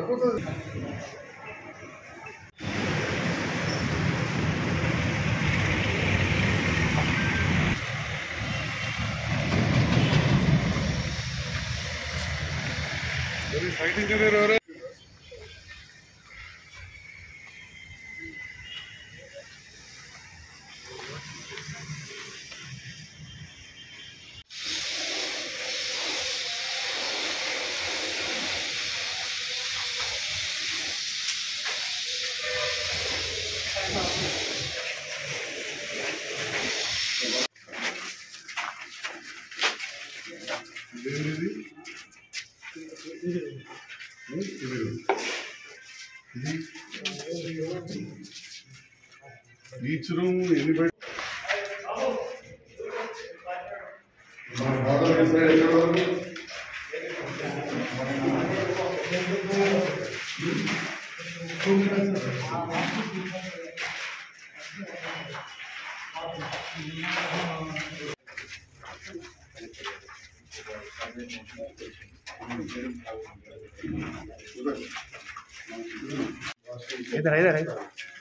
సరిపోతుంది site engineer ఎవరు ఇదేంటిది ఇది బీచ్ రూమ్ ఎన్ని బయట మన బాగా డిసైడ్ ఎక్కడ వరకు इधर इधर इधर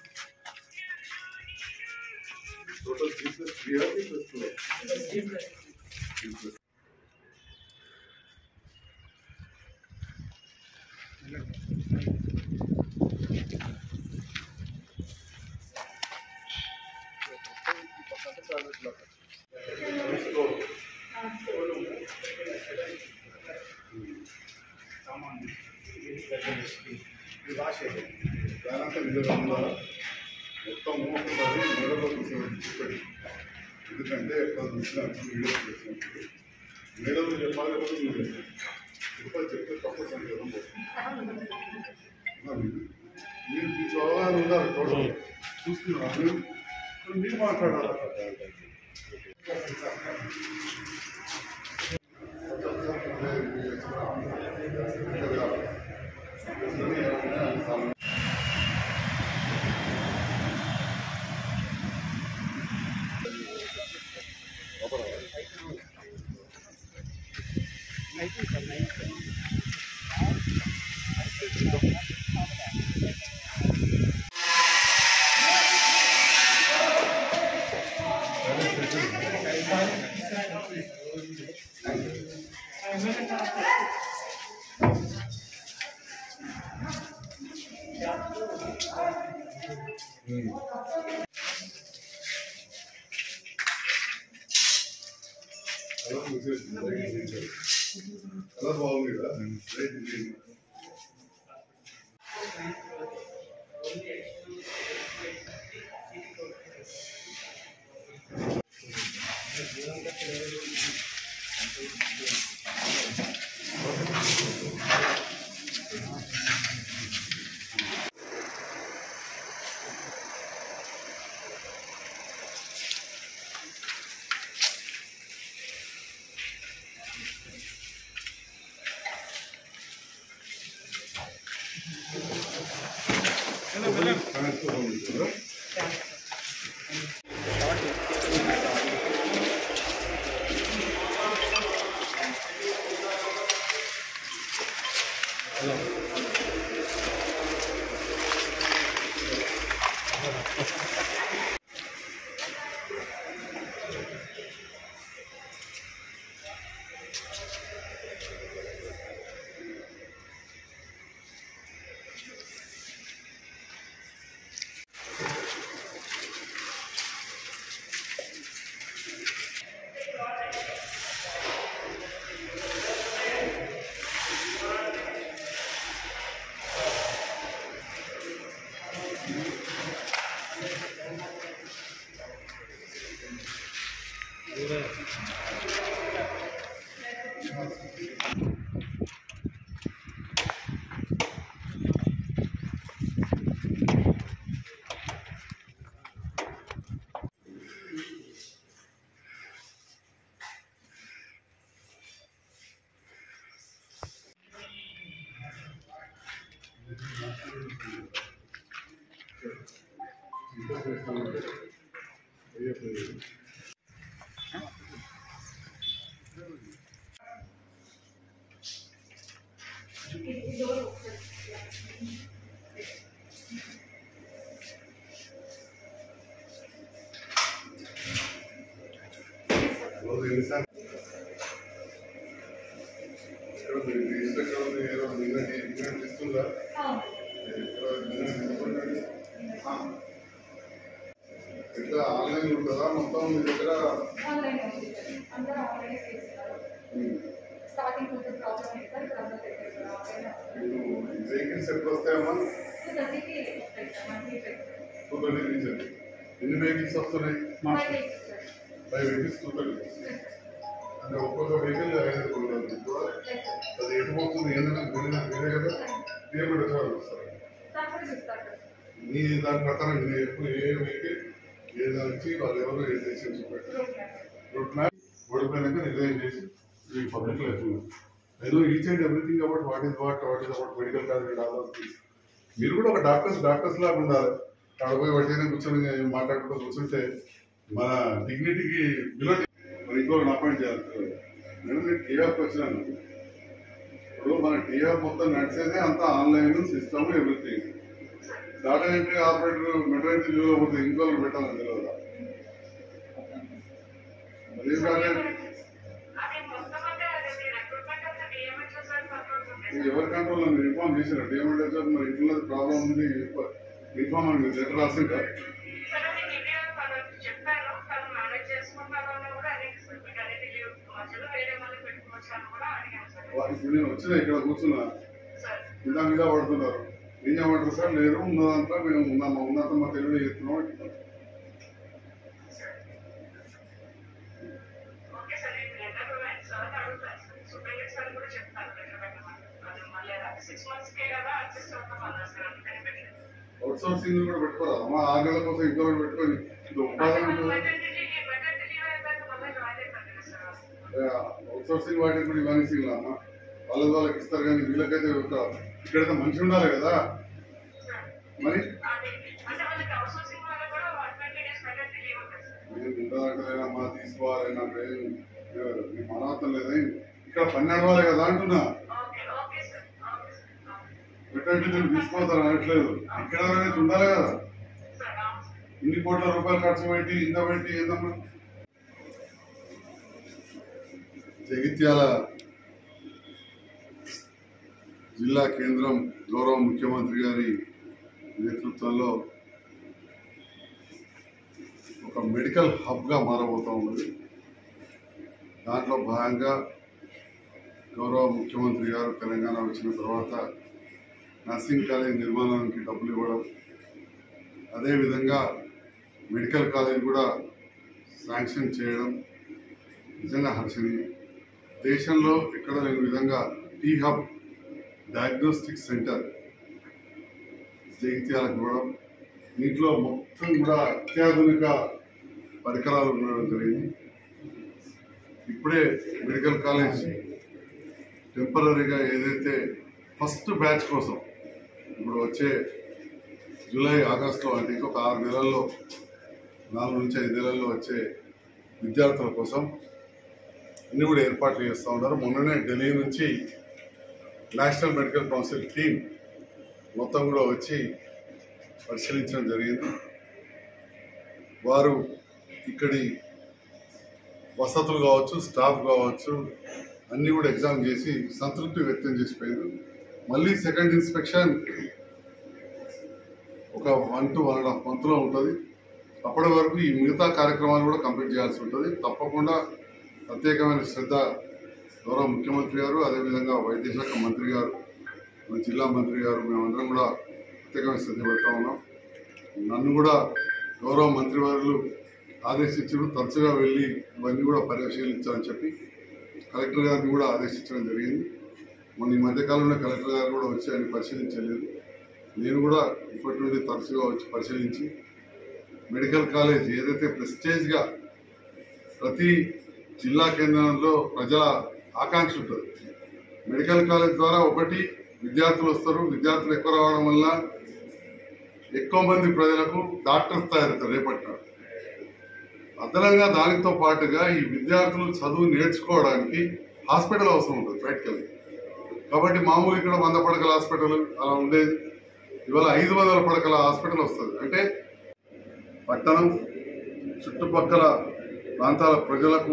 total three plus three or three plus two దానంతా నిజంగా మొత్తం ఒకసారి మెడలో చూపెట్టి ఎందుకంటే ఎక్కడ చూసినా వీడియో చేసినప్పుడు మేడలు చెప్పాలి కూడా మీరు చెప్పాలి చెప్తే తప్ప సంకేతం పోతుంది మీరు మీకు అవగాహన ఉండాలి టోటల్ చూస్తున్నారు మీరు మీరు మాట్లాడాలి అలా చూసేసి అలా బాగుంది కదా రైట్ ఇది. కనెక్ట్ ఉంది కదా ఆ. ఇట్లా ఆన్లైన్ ఉంటుందా మొత్తం మీ దగ్గర ఆన్లైన్ ఉంది అందరూ ఆన్లైన్ చేస్తున్నారు ఉమ్, స్టార్టింగ్ కొంచెం ప్రాబ్లమ్ అయితే సార్ ఇప్పుడు అందరూ సెట్ చేస్తారు ఆన్లైన్ మీరు వెహికల్స్ ఎప్పుడు వస్తాయమ్మా సో థర్టీకి వస్తాయి సార్ మంత్లీ టూ థర్టీ నుంచి ఎన్ని వెహికల్స్ వస్తున్నాయి ఫైవ్ వెహికల్స్ టూ థర్టీ అంటే ఒక్కొక్క వెహికల్ ఐదు కొంటారు కూడా అది ఎటు పోతుంది ఏంటంటే వేరే వేరే కదా పేమెంట్ వచ్చేవాళ్ళు వస్తారు సార్ కూడా చూస్తారు సార్ నీ దాని ప్రకారం నేను ఎప్పుడు ఏ వెహికల్ ఏ దాని నుంచి వాళ్ళు ఎవరు ఏ చేసి చూపెట్టారు రూట్ మ్యాప్ ఓడిపోయినాక రిజైన్ చేసి ఈ public life I know each and everything about what is what what is about medical college all of this మీరు కూడా ఒక డాక్టర్స్ డాక్టర్స్ లాగా ఉండాలి అక్కడ పోయి వడ్డీనే కూర్చొని మాట్లాడుకుంటూ కూర్చుంటే మన డిగ్నిటీకి విలువ మరి ఇంకోటి అపాయింట్ చేయాలి నేను నేను టీఆర్కి వచ్చినాను ఇప్పుడు మన టీఆర్ మొత్తం నడిచేదే అంతా online system everything data entry operator material లీవ్లో పోతే ఇంకోళ్ళు పెట్టాలని తెలియదు అదే కాదు ఇది ఎవరి కంట్రోల్ మీరు ఇన్ఫార్మ్ చేశారు డిఎంఎడ్ వచ్చారు మరి ఇంట్లో ప్రాబ్లం ఉంది ఇన్ఫార్మ్ అని మీరు లెటర్ రాసిందా ఇప్పుడు నేను వచ్చిన ఇక్కడ కూర్చున్నా ఇంత మీద పడుతున్నారు ఏం చేయమంటారు సార్ లేదు ఉన్నదంతా మేము ఉన్నాము ఉన్నంత మా తెలుగులో చెప్తున్నాం అంటున్నారు. సిక్స్ మంత్స్ కే కదా అడ్జస్ట్ అవుతాం అన్నారు సార్ అందుకని పెట్టారు అవుట్ సోర్సింగ్ కూడా పెట్టుకోరా అమ్మ ఆరు నెలల కోసం ఇంకో పెట్టుకొని ఇది ఉపాధి ఉంటుంది అవుట్ సోర్సింగ్ వాటికి కూడా ఇవన్నీ అమ్మ వాళ్ళ వాళ్ళకి ఇస్తారు కానీ వీళ్ళకైతే ఒక ఇక్కడైతే మనిషి ఉండాలి కదా మరి నేను ఉండాలంటేనమ్మా తీసుకోవాలి నాకు ఏం నీ మనవతం లేదా ఇక్కడ పని నడవాలి కదా అంటున్నా పెట్టండి నేను తీసుకోతాను అనట్లేదు ఇక్కడ అనేది ఉండాలి కదా ఇన్ని కోట్ల రూపాయలు ఖర్చు పెట్టి ఇంత పెట్టి ఏందమ్మా జగిత్యాల జిల్లా కేంద్రం గౌరవ ముఖ్యమంత్రి గారి నేతృత్వంలో ఒక మెడికల్ హబ్గా మారబోతూ ఉన్నది దాంట్లో భాగంగా గౌరవ ముఖ్యమంత్రి గారు తెలంగాణ వచ్చిన తర్వాత నర్సింగ్ కాలేజ్ నిర్మాణానికి డబ్బులు ఇవ్వడం అదేవిధంగా మెడికల్ కాలేజ్ కూడా శాంక్షన్ చేయడం నిజంగా హర్షణీయం దేశంలో ఎక్కడ లేని విధంగా టీ హబ్ డయాగ్నోస్టిక్ సెంటర్ జగిత్యాలకు ఇవ్వడం దీంట్లో మొత్తం కూడా అత్యాధునిక పరికరాలు ఉండడం జరిగింది ఇప్పుడే మెడికల్ కాలేజ్ టెంపరీగా ఏదైతే ఫస్ట్ బ్యాచ్ కోసం ఇప్పుడు వచ్చే జూలై ఆగస్టులో అంటే ఇంకొక ఆరు నెలల్లో నాలుగు నుంచి ఐదు నెలల్లో వచ్చే విద్యార్థుల కోసం అన్ని కూడా ఏర్పాట్లు చేస్తూ ఉన్నారు మొన్ననే ఢిల్లీ నుంచి నేషనల్ మెడికల్ కౌన్సిల్ టీం మొత్తం కూడా వచ్చి పరిశీలించడం జరిగింది వారు ఇక్కడి వసతులు కావచ్చు స్టాఫ్ కావచ్చు అన్నీ కూడా ఎగ్జామ్ చేసి సంతృప్తి వ్యక్తం చేసిపోయారు మళ్ళీ సెకండ్ ఇన్స్పెక్షన్ ఒక one to one and half మంత్లో ఉంటుంది అప్పటి వరకు ఈ మిగతా కార్యక్రమాలు కూడా కంప్లీట్ చేయాల్సి ఉంటుంది తప్పకుండా ప్రత్యేకమైన శ్రద్ధ గౌరవ ముఖ్యమంత్రి గారు అదేవిధంగా వైద్య శాఖ మంత్రి గారు మన జిల్లా మంత్రి గారు మేమందరం కూడా ప్రత్యేకమైన శ్రద్ధ పెడతా ఉన్నాం నన్ను కూడా గౌరవ మంత్రివర్యులు ఆదేశించారు తరచుగా వెళ్ళి ఇవన్నీ కూడా పరిశీలించాలని చెప్పి కలెక్టర్ గారిని కూడా ఆదేశించడం జరిగింది మొన్న ఈ మధ్యకాలంలో కలెక్టర్ గారు కూడా వచ్చి ఆయన పరిశీలించలేదు నేను కూడా ఇప్పటి నుండి తరచుగా వచ్చి పరిశీలించి మెడికల్ కాలేజ్ ఏదైతే ప్రెస్టేజ్గా ప్రతి జిల్లా కేంద్రంలో ప్రజల ఆకాంక్ష ఉంటుంది మెడికల్ కాలేజ్ ద్వారా ఒకటి విద్యార్థులు వస్తారు విద్యార్థులు ఎక్కువ రావడం వల్ల ఎక్కువ మంది ప్రజలకు డాక్టర్స్ తయారవుతారు రేపటి నాడు అదనంగా దానితో పాటుగా ఈ విద్యార్థులు చదువు నేర్చుకోవడానికి హాస్పిటల్ అవసరం ఉంటుంది బయటకెళ్ళి కాబట్టి మామూలు ఇక్కడ వంద పడకల హాస్పిటల్ అలా ఉండేది ఇవాళ ఐదు వందల పడకల హాస్పిటల్ వస్తుంది అంటే పట్టణం చుట్టుపక్కల ప్రాంతాల ప్రజలకు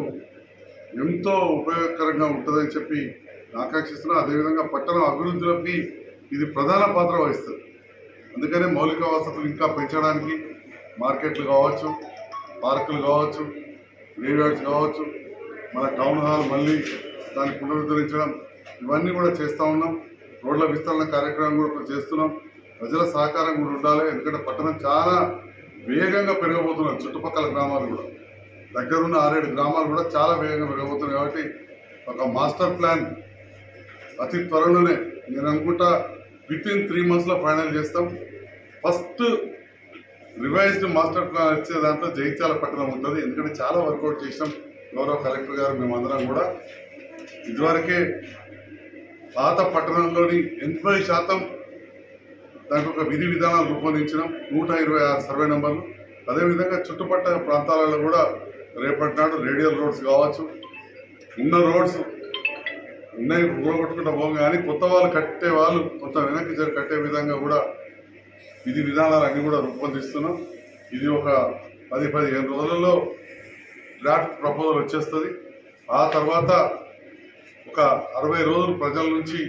ఎంతో ఉపయోగకరంగా ఉంటుందని చెప్పి ఆకాంక్షిస్తున్నా అదేవిధంగా పట్టణ అభివృద్ధిలోకి ఇది ప్రధాన పాత్ర వహిస్తుంది అందుకనే మౌలిక వసతులు ఇంకా పెంచడానికి మార్కెట్లు కావచ్చు పార్కులు కావచ్చు గ్రేవ్యార్డ్స్ కావచ్చు మన టౌన్ హాల్ మళ్ళీ దాన్ని పునరుద్ధరించడం ఇవన్నీ కూడా చేస్తూ ఉన్నాం రోడ్ల విస్తరణ కార్యక్రమం కూడా ఇప్పుడు చేస్తున్నాం ప్రజల సహకారం కూడా ఉండాలి ఎందుకంటే పట్టణం చాలా వేగంగా పెరగబోతున్నాం చుట్టుపక్కల గ్రామాలు కూడా దగ్గరున్న ఆరేడు గ్రామాలు కూడా చాలా వేగంగా పెరగబోతున్నాయి కాబట్టి ఒక మాస్టర్ ప్లాన్ అతి త్వరలోనే నేను అనుకుంటా విత్ ఇన్ త్రీ మంత్స్లో ఫైనల్ చేస్తాం ఫస్ట్ రివైజ్డ్ మాస్టర్ ప్లాన్ వచ్చే దాంట్లో జైత్యాల పట్టణం ఉంటుంది ఎందుకంటే చాలా వర్కౌట్ చేసాం గౌరవ కలెక్టర్ గారు మేమందరం కూడా ఇదివరకే పాత పట్టణంలోని ఎనభై శాతం దానికి ఒక విధి విధానాలు రూపొందించినాం నూట ఇరవై ఆరు సర్వే నెంబర్లు అదేవిధంగా చుట్టుపక్కల ప్రాంతాలలో కూడా రేపటి నాడు రేడియల్ రోడ్స్ కావచ్చు ఉన్న రోడ్స్ ఉన్నాయి ఊడగొట్టుకుంటా పోం కానీ కొత్త వాళ్ళు కట్టే వాళ్ళు కొంత వెనక్కి జరి కట్టే విధంగా కూడా విధి విధానాలు అన్ని కూడా రూపొందిస్తున్నాం ఇది ఒక పది పదిహేను రోజులలో డ్రాఫ్ట్ ప్రపోజల్ వచ్చేస్తుంది ఆ తర్వాత ఒక అరవై రోజులు ప్రజల నుంచి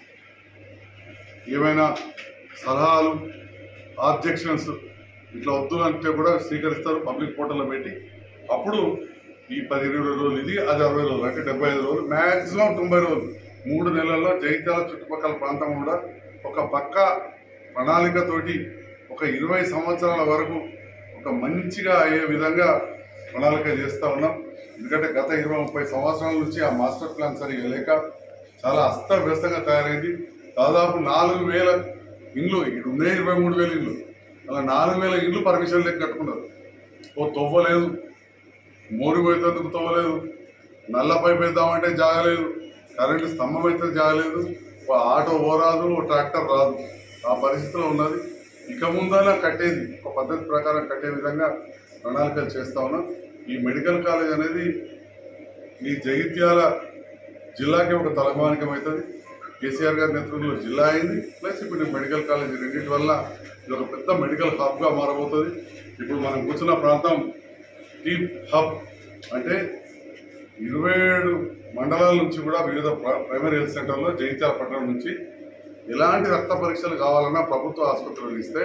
ఏమైనా సలహాలు ఆబ్జెక్షన్స్ ఇట్లా వద్దు అంటే కూడా స్వీకరిస్తారు పబ్లిక్ పోర్టల్లో పెట్టి అప్పుడు ఈ పదిహేను ఇరవై రోజులు ఇది అది అరవై రోజులు అంటే డెబ్బై ఐదు రోజులు మ్యాక్సిమం తొంభై రోజులు మూడు నెలల్లో జైత్యాల చుట్టుపక్కల ప్రాంతం కూడా ఒక పక్క ప్రణాళికతోటి ఒక ఇరవై సంవత్సరాల వరకు ఒక మంచిగా అయ్యే విధంగా ప్రణాళిక చేస్తూ ఉన్నాం ఎందుకంటే గత ఇరవై ముప్పై సంవత్సరాల నుంచి ఆ మాస్టర్ ప్లాన్ సరిగా లేక చాలా అస్తవ్యస్తంగా తయారైంది దాదాపు నాలుగు వేల ఇండ్లు ఇక్కడ ఉన్నాయి ఇరవై మూడు వేల ఇండ్లు అలా నాలుగు వేల ఇండ్లు పర్మిషన్ లేక కట్టుకున్నారు ఓ తవ్వలేదు మోరు పోయేందుకు తవ్వలేదు నల్ల పైప్ వేద్దామంటే జాగలేదు కరెంటు స్తంభం అయితే జాగలేదు ఓ ఆటో పోరాదు ఓ ట్రాక్టర్ రాదు ఆ పరిస్థితిలో ఉన్నది ఇక ముందైనా కట్టేది ఒక పద్ధతి ప్రకారం కట్టే విధంగా ప్రణాళికలు చేస్తా ఉన్నాం ఈ మెడికల్ కాలేజ్ అనేది ఈ జగిత్యాల జిల్లాకి ఒక తలమానికం అవుతుంది కేసీఆర్ గారి నేతృత్వంలో జిల్లా అయింది ప్లస్ ఇప్పుడు ఈ మెడికల్ కాలేజ్ రెండింటి వల్ల ఇది ఒక పెద్ద మెడికల్ హబ్గా మారబోతుంది ఇప్పుడు మనం కూర్చున్న ప్రాంతం టీమ్ హబ్ అంటే ఇరవై ఏడు మండలాల నుంచి కూడా వివిధ ప్ర- ప్రైమరీ హెల్త్ సెంటర్లో జగిత్యాల పట్టణం నుంచి ఎలాంటి రక్త పరీక్షలు కావాలన్నా ప్రభుత్వ ఆసుపత్రులు ఇస్తే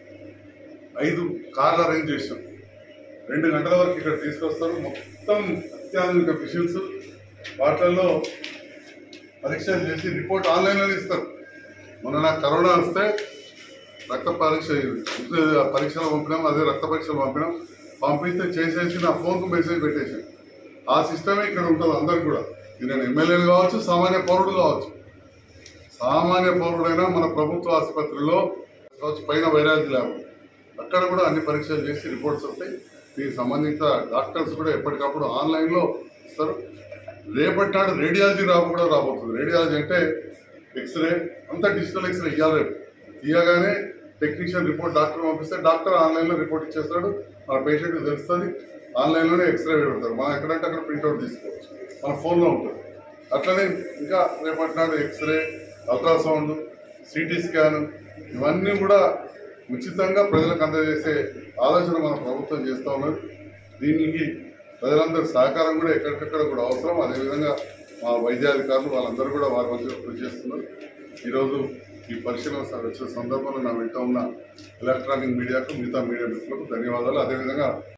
ఐదు కార్లు అరేంజ్ చేసాం రెండు గంటల వరకు ఇక్కడ తీసుకొస్తారు మొత్తం అత్యాధునిక మిషన్స్ వాటిల్లో పరీక్షలు చేసి రిపోర్ట్ ఆన్లైన్లోనే ఇస్తారు మొన్న నాకు కరోనా వస్తే రక్త పరీక్ష పరీక్షలు పంపినాం అదే రక్త పరీక్షలు పంపినాం పంపిస్తే చేసేసి నా ఫోన్కు మెసేజ్ పెట్టేసాను ఆ సిస్టమే ఇక్కడ ఉంటుంది అందరికి కూడా ఇది నేను ఎమ్మెల్యేలు కావచ్చు సామాన్య పౌరుడు కావచ్చు సామాన్య పౌరుడైనా మన ప్రభుత్వ ఆసుపత్రిలో కావచ్చు పైన వైరాలజీ ల్యాబ్ అక్కడ కూడా అన్ని పరీక్షలు చేసి రిపోర్ట్స్ వస్తాయి దీనికి సంబంధించిన డాక్టర్స్ కూడా ఎప్పటికప్పుడు ఆన్లైన్లో ఇస్తారు రేపటి నాడు రేడియాలజీ రావు కూడా రాబోతుంది రేడియాలజీ అంటే ఎక్స్రే అంతా డిజిటల్ ఎక్స్రే ఇవ్వాలి రేపు తీయగానే టెక్నీషియన్ రిపోర్ట్ డాక్టర్ పంపిస్తే డాక్టర్ ఆన్లైన్లో రిపోర్ట్ ఇచ్చేస్తాడు మన పేషెంట్కి తెలుస్తుంది ఆన్లైన్లోనే ఎక్స్రే పెడతారు మనం ఎక్కడంటే అక్కడ ప్రింట్అవుట్ తీసుకోవచ్చు మన ఫోన్లో ఉంటుంది అట్లనే ఇంకా రేపటి నాడు ఎక్స్రే అల్ట్రాసౌండ్ సిటీ స్కాన్ ఇవన్నీ కూడా ఉచితంగా ప్రజలకు అందజేసే ఆలోచన మన ప్రభుత్వం చేస్తూ ఉన్నది దీనికి ప్రజలందరి సహకారం కూడా ఎక్కడికక్కడ కూడా అవసరం అదేవిధంగా మా వైద్యాధికారులు వాళ్ళందరూ కూడా వారి మధ్య కృషి చేస్తున్నారు ఈరోజు ఈ పరిశీలన స- వచ్చిన సందర్భంలో నా వెంట ఉన్న ఎలక్ట్రానిక్ మీడియాకు మిగతా మీడియా మిత్రులకు ధన్యవాదాలు అదేవిధంగా